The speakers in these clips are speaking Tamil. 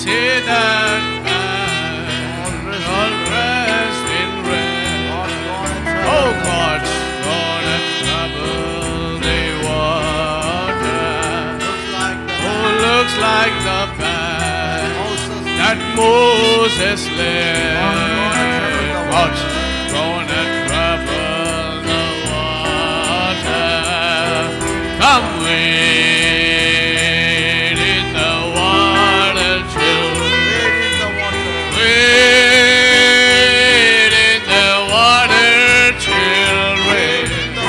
say that man all rest in rest. Oh, God's gonna trouble the water. Oh, looks like the path that Moses led. God's gonna trouble the water. Come wade in the water, children. Wade in the water, children.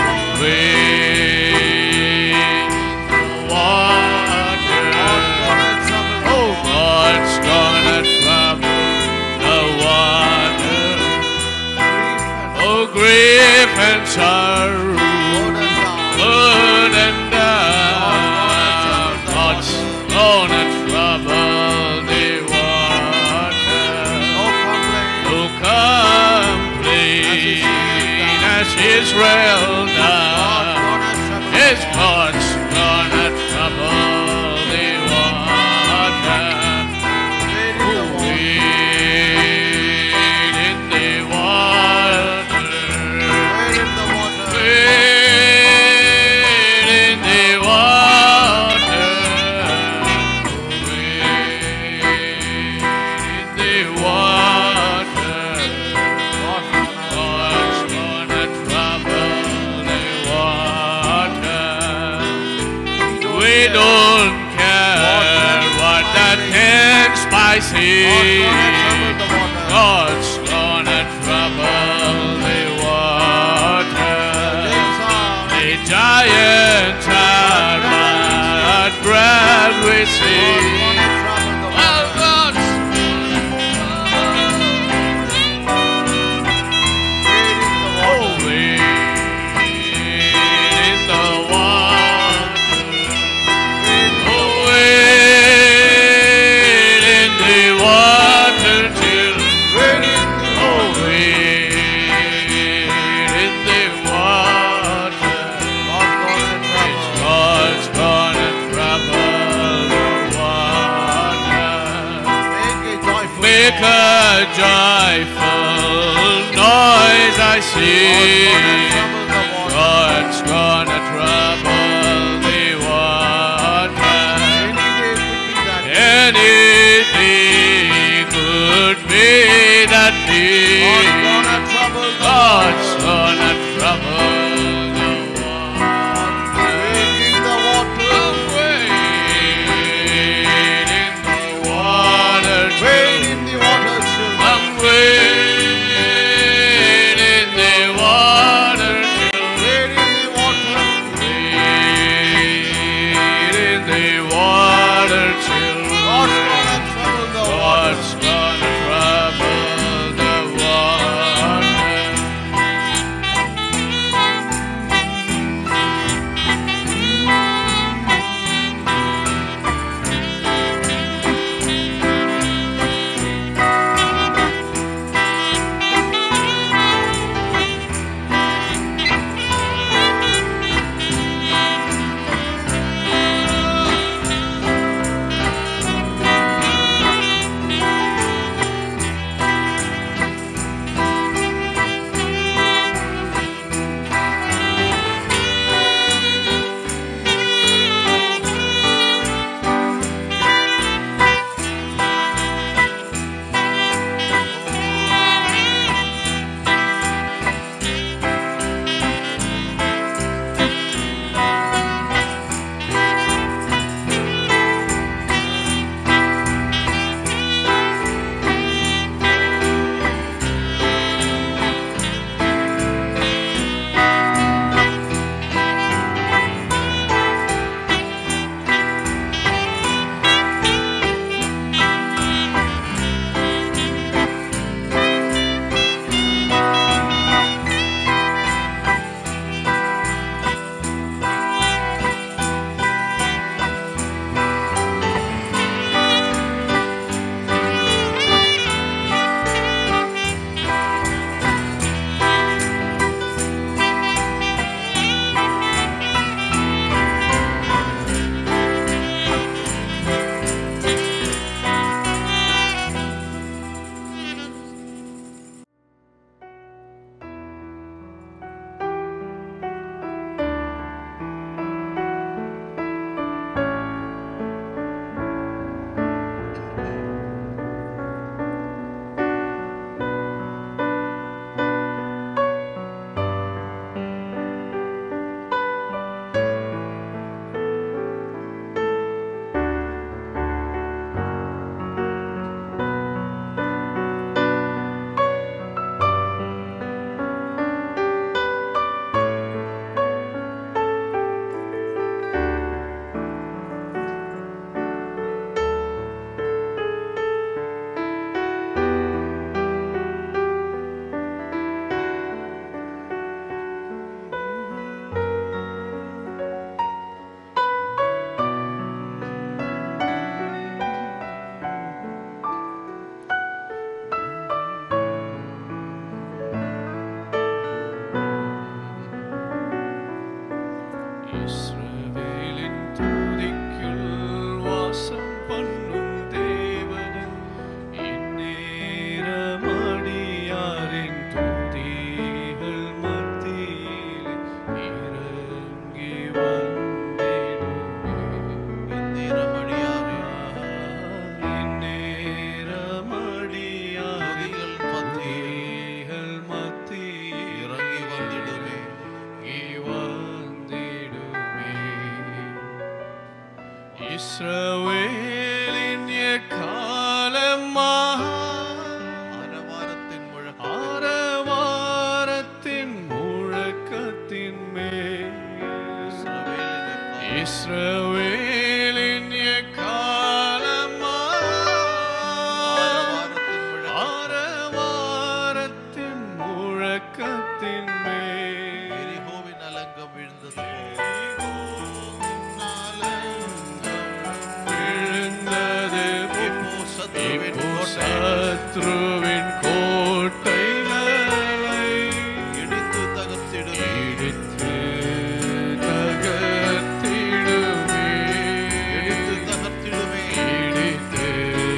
Wade in the water. Oh, God's gonna trouble the water. Oh, grief and sorrow, burden down. God's gonna trouble the water. Oh, complain as Israel does. His God's gonna trouble the water. Wade in the water. Wade in the water. Wade in the water. God's gonna trouble the water. We don't care what that ten spicy. God's gonna trouble the water. The giants are but bread we see. Well, God's holy in the water. Oh, wade in the water till oh, wade in the water. God's gonna trouble the water. Make a joyful noise, I see. God's gonna trouble the water. Anything could be that deep. God's gonna trouble the water. Wade in the water, I'm wade in the water, wade in the water, children. God's gonna trouble the வாசம் பண்ணும் தேவனே இந்நேரம் அடியாரின் துதிகள் மத்தியிலே இறங்கி வந்திடுமே இந்நேரம் அடியாரே இந்நேரம் அடியாரின் துதிகள் மத்தியில் துதிகள் மத்தியிலே இறங்கி வந்திடுமே இஸ்ரவேலின் எக்காலமா ஆரவாரத்தின் முழக்கம் ஆரவாரத்தின் முழக்கத்தின் மேல் இஸ்ரவேலின் எக்காலமா ஆரவாரத்தின் முழக்கத்தின் மேல் எரிகோவின் அலங்கம் விழுந்தது விழுந்தது இப்போ சத்ருவின் இப்போ கோட்டை சத்ருவின் கோட்டைகளை இடித்து தகர்த்திடுமே இடித்து தகர்த்திடுமே. இடித்து தகர்த்திடுமே இடித்து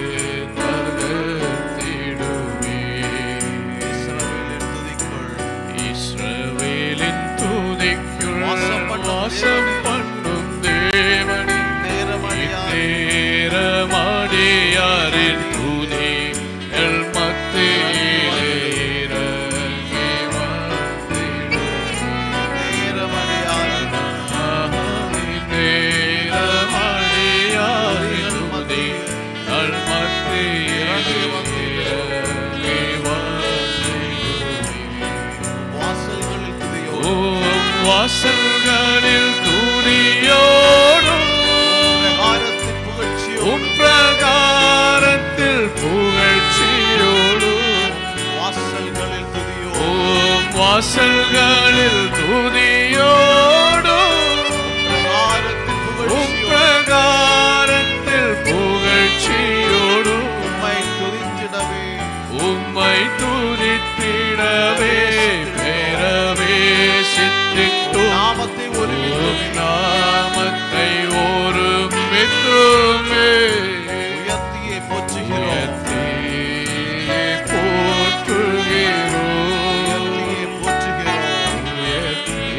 தகர்த்திடுமே. இஸ்ரவேலின் துதிக்குள் இஸ்ரவேலின் துதிக்குள் வாசம் பண்ணும் வாசம் தேவனே. பண்ணும் தேவனே நேரமடியார் நேரமடியாரின் துதி எல் மத்தியிலே இறங்கி வந்திடுமே. நேரமடியார் நேரமடியாரின் துதி எல் மத்தியிலே இறங்கி வந்திடுமே. வாசல்களில் துதியோ ஓம் வாசல்களில் துதியோடும் பிரகாரத்தின் புகழ்ச்சியோ உம் பிரகாரத்தில் புகழ்ச்சியோடும் வாசல்களில் துதியோ ஓம் வாசல்களில் துதியோடும் பிரகாரத்தின் உம் புகழ்ச்சியோ பிரகாரத்தில் புகழ்ச்சியோடும் உம்மை துதித்திடவே உம்மை துதித்திடவே பெறவே சித்திட்டோம் நாமத்தை உம் ஒருமித்துமே நாமத்தை ஒருமித்துமே உயர்த்தியே போற்றுகிறோம் உயர்த்தியே போற்றுகிறோம் உயர்த்தியே போற்றுகிறோம் உயர்த்தியே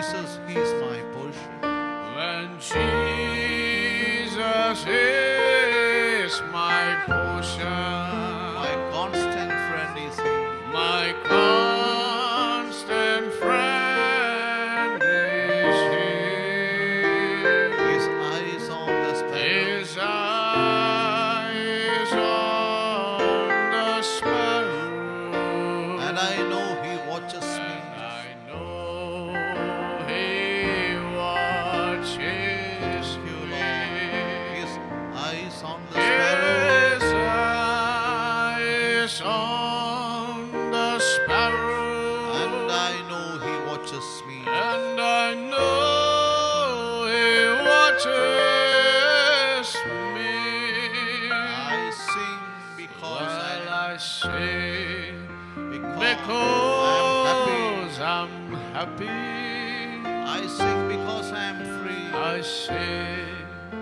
Jesus is my portion. When Jesus is my portion, My constant friend is He. my constant friend is He. His eyes on the sparrow. His eyes on the sparrow, And I know He watches me. I know He watches You me. Lord. His eyes on the sparrow. His eyes on the sparrow, And I know He watches me. and I know He watches me. I sing because While I I sing, because because I'm happy. I sing because I am free. I sing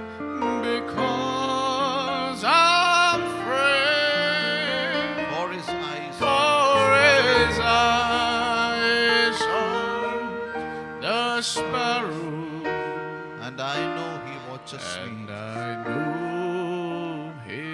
because I'm free. For His eyes For his eyes on the sparrow, and I know He watches and me. I know he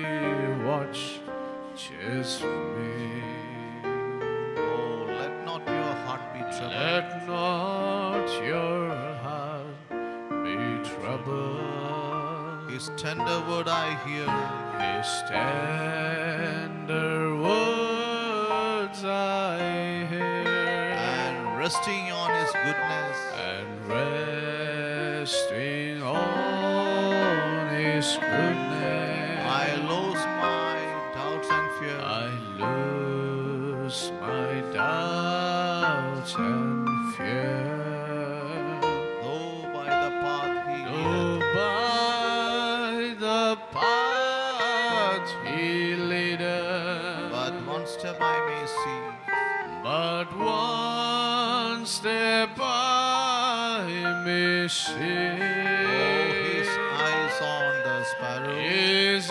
watches me. Oh, let not your heart be troubled. Let not your heart be troubled. His tender word I hear. His tender words I hear, and resting on His goodness, and resting on His goodness, I lose my doubts and fear. I lose my doubts and fear. Though by the path He Oh, leadeth, by the path He leadeth. but one step I may see. But one step I may see Oh, His eyes on the sparrow, His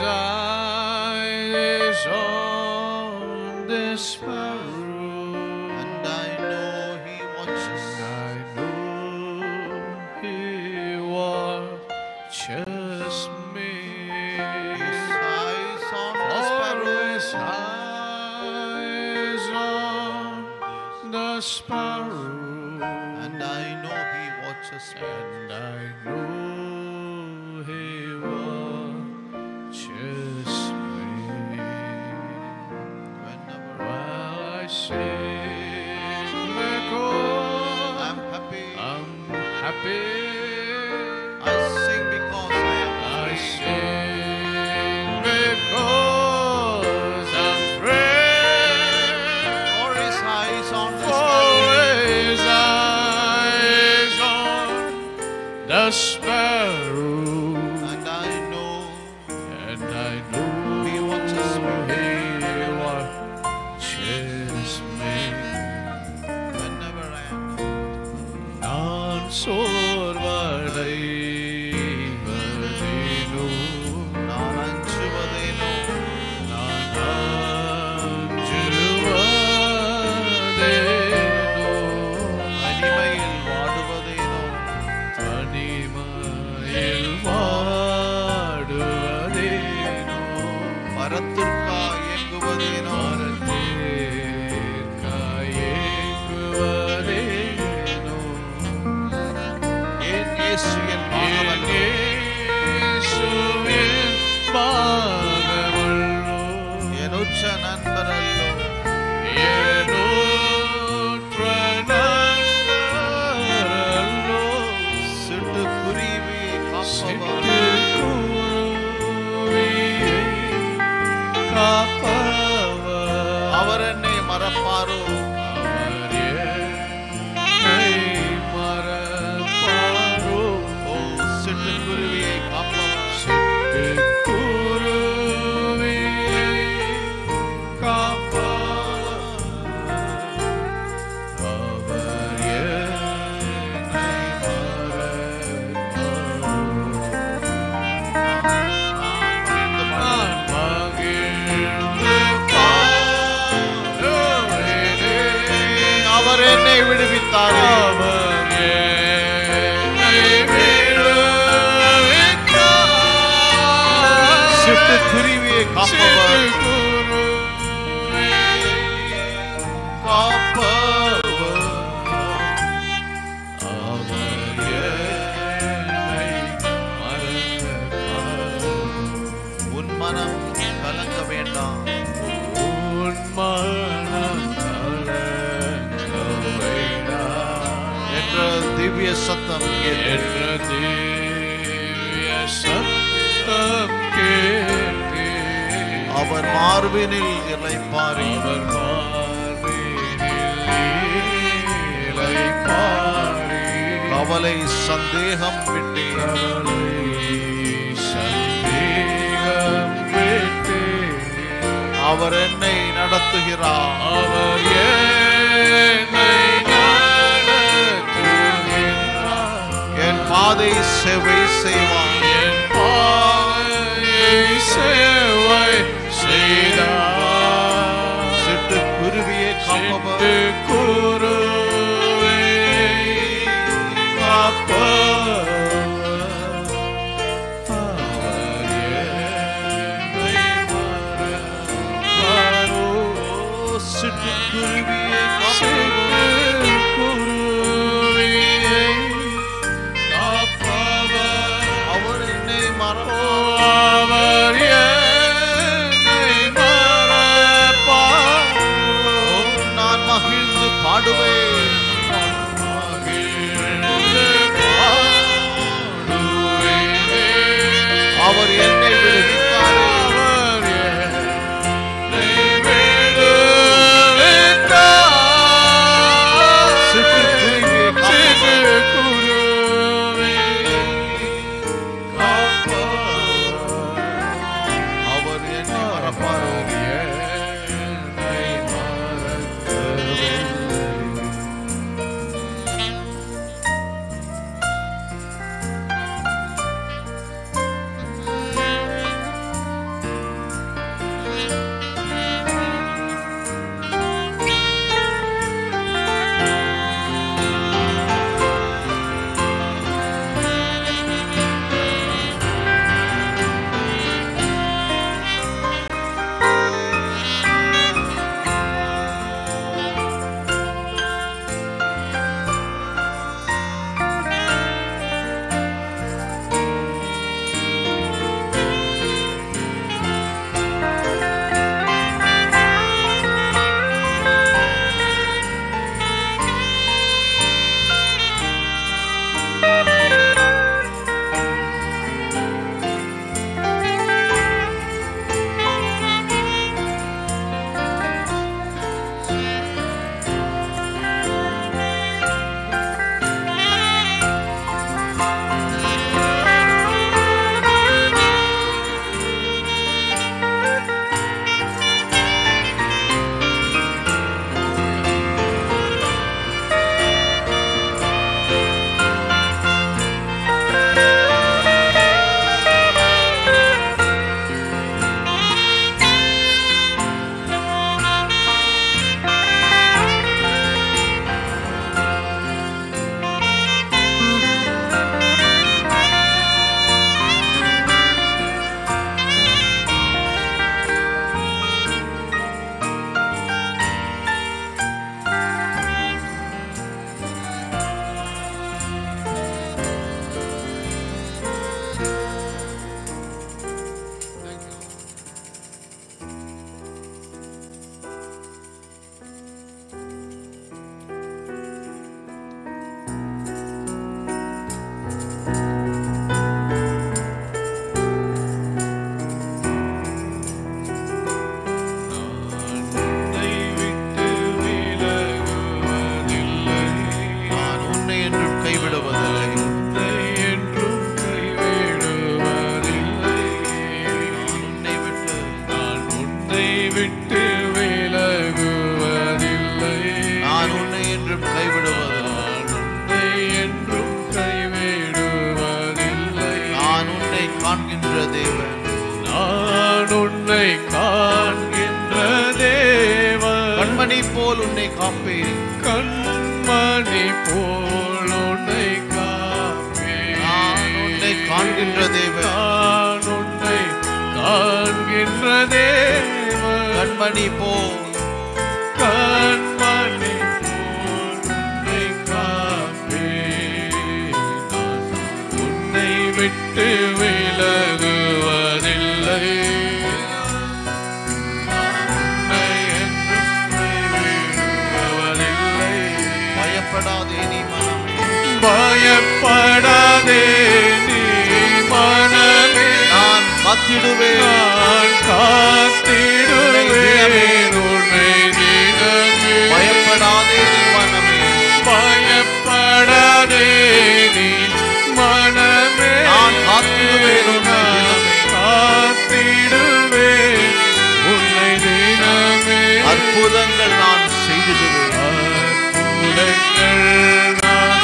eyes on the sparrow, and I know He watches. I know He watches me. His eyes on the For sparrow, His eyes on the sparrow. and I know He watches me. And I know he watches me Whenever while I sing because I'm happy, I'm happy. I sing because I am I free. sing because I'm free. For His eyes on the For sparrow, his eyes on the sparrow. and I know And I know He watches me. He watches me. whenever I am. நான் சோர்வடைவதேனோ நான் அஞ்சுவதேனோ நான் அஞ்சுவதேனோ தனிமையில் வாடுவதேனோ தனிமையில் வாடுவதேனோ மரத்திற்கா இயங்குவதேனோ மரத்திற்காயேங்குவதேனோ ஏன் இயேசு என் மாணவன் இயேசுவின் பாகமல்லோ என் உச்ச நண்பரல்லோ ஏனோற்ற நண்பரல்லோ சிட்டு குருவியை காப்பவர் சிட்டுக்குருவியை காப்பவர் அவர் என்னை மறப்பாரோ அவர் என்னை மறப்பாரோ ஓ சிட்டு குருவியை காப்பவர் சிட்டுக்குருவியை காப்பவர் அவர் என்னை அவர் என்னை விடுவித்தாரே அவர் திவ்ய சத்தம் கேட்டேன். என்ற திவ்ய சத்தம் கேட்டேன். அவர் மார்பினில் இளைப்பாரி அவர் மார்பினில் இளைப்பாரி. கவலை சந்தேகம் விட்டேன் கவலை சந்தேகம் விட்டு அவர் என்னை நடத்துகிறார் அவர் என்னை நடத்துகின்றார். என் பாதை செவை செய்வார் என் பாதையை சேவை செய்தார். சிட்டுக்குருவியை காப்பவர் சிட்டுக்குருவியை காப்பவர். அவர் என்னை மறவாரோ. சிட்டுக்குருவியை காப்பவர் சிட்டுக்குருவியை காப்பவர். அவர் என்னை மறவார் அவர் என்னை மறப்பார். நான் மகிழ்ந்து பாடுவேன் மகிழ்ந்து பாடுவேனே. அவர் என்னை விடுவித்தாரே அவர் என்னை விடுவித்தார். சிட்டுக்குருவியை காப்பவர் சிட்டுக்குருவியை காப்பவர். அவர் என்னை மறப்பாரோ என்னை மறக்கவில்லை. உன்னை விட்டு விலகுவதில்லை. நான் உன்னை என்றும் கைவிடுவதில்லை உன்னை என்றும் கைவிடுவதில்லை. நான் உன்னை விட்டு நான் உன்னை விட்டு விலகுவதில்லை. நான் உன்னை என்றும் கைவிடுவதில்லை நான் உன்னை என்றும் கைவிடுவதில்லை. நான் உன்னை காண்கின்ற தேவன் நான் உன்னை காண்கின்ற தேவன் கண்மணி போல் உன்னை காப்பேன் கண்மணி போல் உன்னை காப்பேன். நான் உன்னை காண்கின்ற தேவன் நான் உன்னை காண்கின்ற தேவன் கண்மணி போல் கண்மணி போல் உன்னை காப்பேன். நான் உன்னை விட்டு விலகுவதில்லை உன்னை என்றும் கைவிடுவதில்லை. பயப்படாதே நீ மனமே பய காத்திடுவேன் நான் காத்திடுவேன் உன்னை தினமே பயப்படாதே நீ மனமே பயப்படாதே நீ மனமே நான் காத்திடுவேன் உன்னை தினமே. காத்திடுவேன் உன்னை தினமே அற்புதங்கள் நான் செய்திடுவேன் அற்புதங்கள் நான்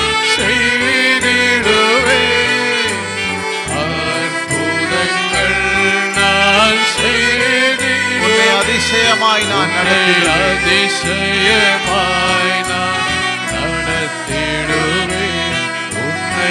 செய்திடுவேன் அற்புதங்கள் நான் உன்னை செய்திடுவேன் அதிசயமாய் நான் நடத்திடுவேன் அதிசயமாய் நான் நடத்திடுவேன் உன்னை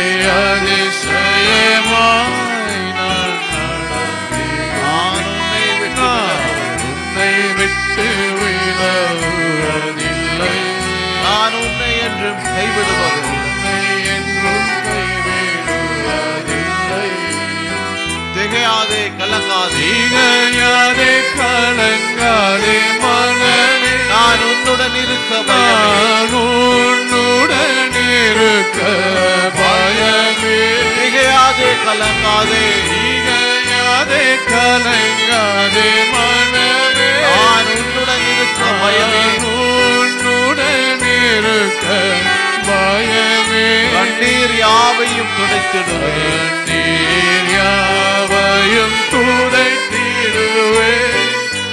அதிசயமாய் நான் நடத்திடுவேன் நான் உன்னை விட்டு நான் உன்னை விட்டு விலகுவதில்லை நான் உன்னை என்றும் கைவிடுவதில்லை உன்னை என்றும் கைவிடுவதில்லை திகையாதே கலங்காதே திகையாதே கலங்காதே மனமே நான் உன்னுடன் இருக்க பயமே நான் உன்னுடன் இருக்க பயமே திகையாதே கலங்காதே திகையாதே கலங்காதே மனமே நான் உன்னுடன் இருக்க பயமே நான் உன்னுடன் இருக்க பயமே கண்ணீர் யாவையும் துடைத்திடுவேன் நீர் யாவையும் துடைத்திடுவேன்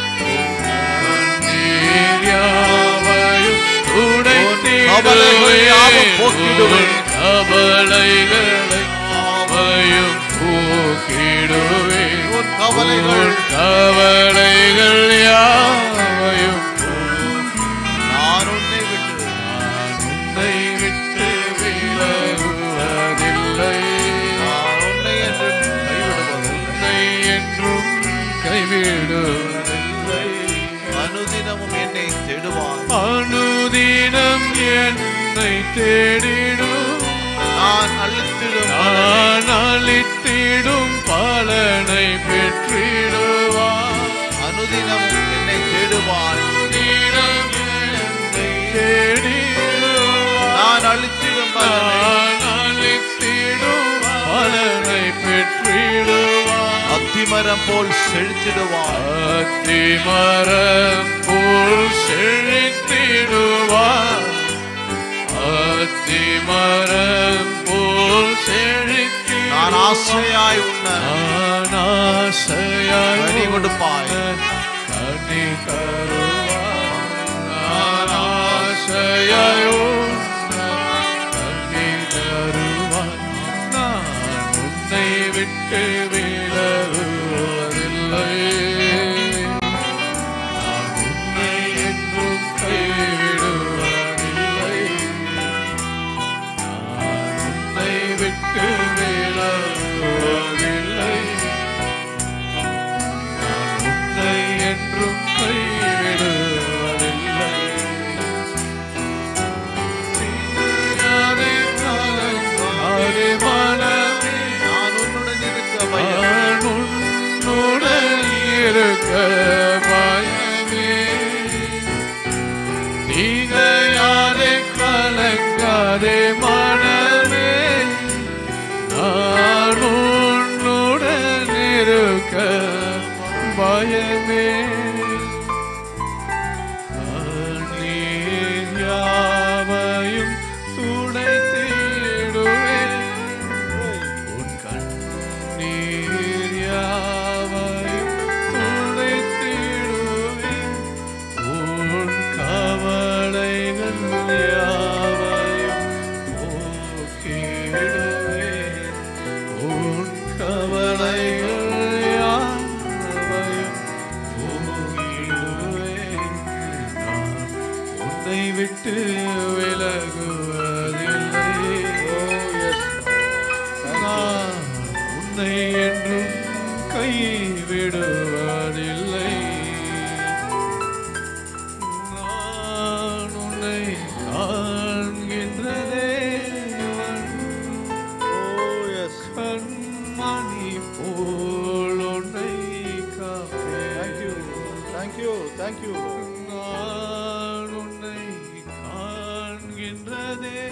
நீர் யாவையும் கவலைகள் யாவும் போக்கிடுவேன். கவலைகளை யாவையும் போக்கிடுவேன் உன் கவலைகள் கவலைகள் யாவையும் நான் உன்னை விட்டு நான் உன்னை விட்டு விலகுவதில்லை நான் உன்னை என்றும் கைவிடுவதில்லை உன்னை என்றும் கைவிடுவதில்லை அனுதினமும் என்னை தேடுவான் அனுதினம் என்னை தேடிடும் நான் அழுத்திடும் மனமே. நான் அளித்திடும் பலனை பெற்றிடுவான் அனுதினமும் என்னை தேடுவான் அனுதினம் என்னை தேடிடுவான் நான் அழுத்திடும் பலனை நான் அளித்திடும் பலனை பெற்றிடுவான் அத்திமரம் போல் செழித்திடுவான் அத்திமரம் போல் செழித்திடுவார் அத்திமரம் போல் செழித்திடுவார் நான் ஆசையாய் உன்ன நான் ஆசையாய் கனி கொடுப்பாய். கனி தருவாய் நான் ஆசையாய் உன்ன கனி தருவாய் நான் உன்னை விட்டு விலகுவதில்லை நான் உன்னை என்றும் கைவிடுவதில்லை நான் உன்னை விட்டு விலகுவதில்லை நான் உன்னை என்றும் கைவிடுவதில்லை தீயாதே கலங்காதே மனமே நான் உன்னுடன் இருக்க பயம் நான் உன்னுடன் இருக்க பயமே தீகையாதே கலங்காதே மனமே நான் உன்னுடன் இருக்க பயமே கண்ணீர் யாவையும் துடைத்திடுவேன் உன் கண்ணீர் யாவையும் துடைத்திடுவேன் உன் கவலைகள் யாவையும் போக்கிடுவேன் உன் கவலைகள் யாவையும் போக்கிடுவேன் நான் உன்னை விட்டு விலகுவதில்லை நான் உன்னை என்றும் கைவிடுவதில்லை நான் உன்னை காண்கின்ற தேவன் கண்மணி போல் உன்னை காப்பேன் Thank you, thank you. நான் உன்னை காண்கின்ற தேவன்